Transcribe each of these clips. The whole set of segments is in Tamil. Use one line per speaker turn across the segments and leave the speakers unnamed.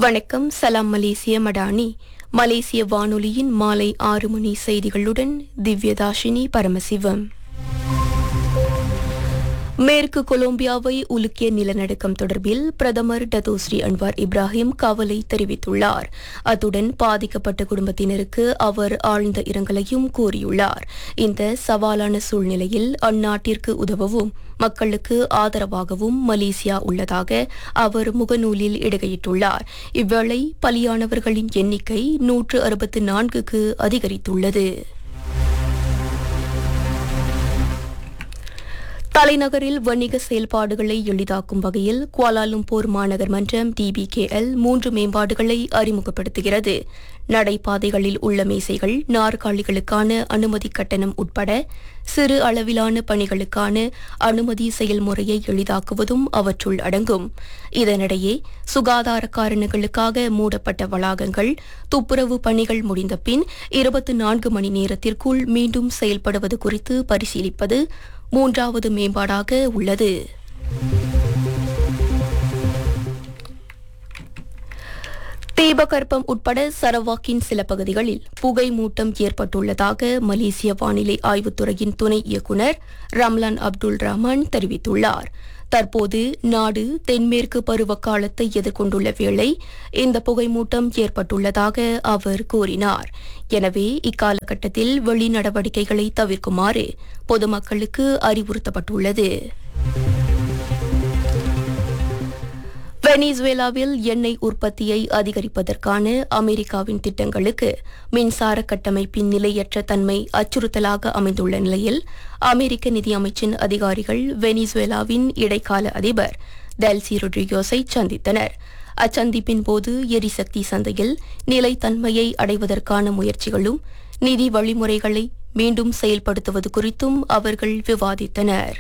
வணக்கம் சலாம் மலேசிய மடானி மலேசிய வானொலியின் மாலை ஆறு மணி செய்திகளுடன் திவ்யதாஷினி பரமசிவம் மேற்கு கொலம்பியாவை உலுக்கிய நிலநடுக்கம் தொடர்பில் பிரதமர் டத்தோஸ்ரீ அன்வார் இப்ராஹிம் கவலை தெரிவித்துள்ளார் அத்துடன் பாதிக்கப்பட்ட குடும்பத்தினருக்கு அவர் ஆழ்ந்த இரங்கலையும் கூறியுள்ளார் இந்த சவாலான சூழ்நிலையில் அந்நாட்டிற்கு உதவவும் மக்களுக்கு ஆதரவாகவும் மலேசியா உள்ளதாக அவர் முகநூலில் இடுகையிட்டுள்ளார் இவ்வேளை பலியானவர்களின் எண்ணிக்கை நூற்று அறுபத்து நான்குக்கு அதிகரித்துள்ளது தலைநகரில் வணிக செயல்பாடுகளை எளிதாக்கும் வகையில் குவாலாலும்பூர் மாநகர் மன்றம் டிபிகேஎல் மூன்று மேம்பாடுகளை அறிமுகப்படுத்துகிறது நடைபாதைகளில் உள்ள மேசைகள் நாற்காலிகளுக்கான அனுமதி கட்டணம் உட்பட சிறு அளவிலான பணிகளுக்கான அனுமதி செயல்முறையை எளிதாக்குவதும் அவற்றுள் அடங்கும் இதனிடையே சுகாதார காரணங்களுக்காக மூடப்பட்ட வளாகங்கள் துப்புரவு பணிகள் முடிந்த பின் இருபத்தி நான்கு மணி நேரத்திற்குள் மீண்டும் செயல்படுவது குறித்து பரிசீலிப்பது மூன்றாவது மேம்பாடாக உள்ளது தீபகற்பம் உட்பட சரவாக்கின் சில பகுதிகளில் புகை மூட்டம் ஏற்பட்டுள்ளதாக மலேசிய வானிலை ஆய்வுத்துறையின் துணை இயக்குநர் ரம்லான் அப்துல் ரஹ்மான் தெரிவித்துள்ளார் தற்போது நாடு தென்மேற்கு பருவகாலத்தை எதிர்கொண்டுள்ள வேளை இந்த புகைமூட்டம் ஏற்பட்டுள்ளதாக அவர் கூறினார் எனவே இக்காலகட்டத்தில் வெளி நடவடிக்கைகளை தவிர்க்குமாறு பொதுமக்களுக்கு அறிவுறுத்தப்பட்டுள்ளது வெனிசுவேலாவில் எண்ணெய் உற்பத்தியை அதிகரிப்பதற்கான அமெரிக்காவின் திட்டங்களுக்கு மின்சார கட்டமைப்பின் நிலையற்ற தன்மை அச்சுறுத்தலாக அமைந்துள்ள நிலையில் அமெரிக்க நிதியமைச்சின் அதிகாரிகள் வெனிசுவேலாவின் இடைக்கால அதிபர் டெல்சி ரொட்ரிகோஸை சந்தித்தனர் அச்சந்திப்பின் போது எரிசக்தி சந்தையில் நிலைத்தன்மையை அடைவதற்கான முயற்சிகளும் நிதி வழிமுறைகளை மீண்டும் செயல்படுத்துவது குறித்தும் அவர்கள் விவாதித்தனர்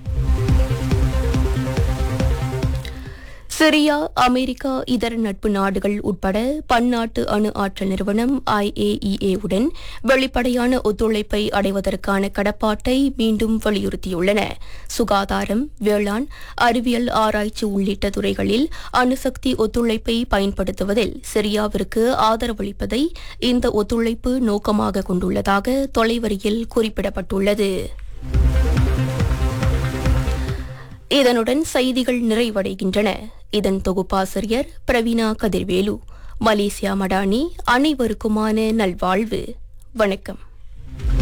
சிரியா அமெரிக்கா இதர நட்பு நாடுகள் உட்பட பன்னாட்டு அணு ஆற்றல் நிறுவனம் ஐஏஇஏ உடன் வெளிப்படையான ஒத்துழைப்பை அடைவதற்கான கடப்பாட்டை மீண்டும் வலியுறுத்தியுள்ளன சுகாதாரம் வேளாண் அறிவியல் ஆராய்ச்சி உள்ளிட்ட துறைகளில் அணுசக்தி ஒத்துழைப்பை பயன்படுத்துவதில் சிரியாவிற்கு ஆதரவளிப்பதை இந்த ஒத்துழைப்பு நோக்கமாக கொண்டுள்ளதாக தொலைவரியில் குறிப்பிடப்பட்டுள்ளது இதனுடன் செய்திகள் நிறைவடைகின்றன இதன் தொகுப்பாசிரியர் பிரவீனா கதிர்வேலு மலேசியா மடானி அனைவருக்குமான நல்வாழ்வு வணக்கம்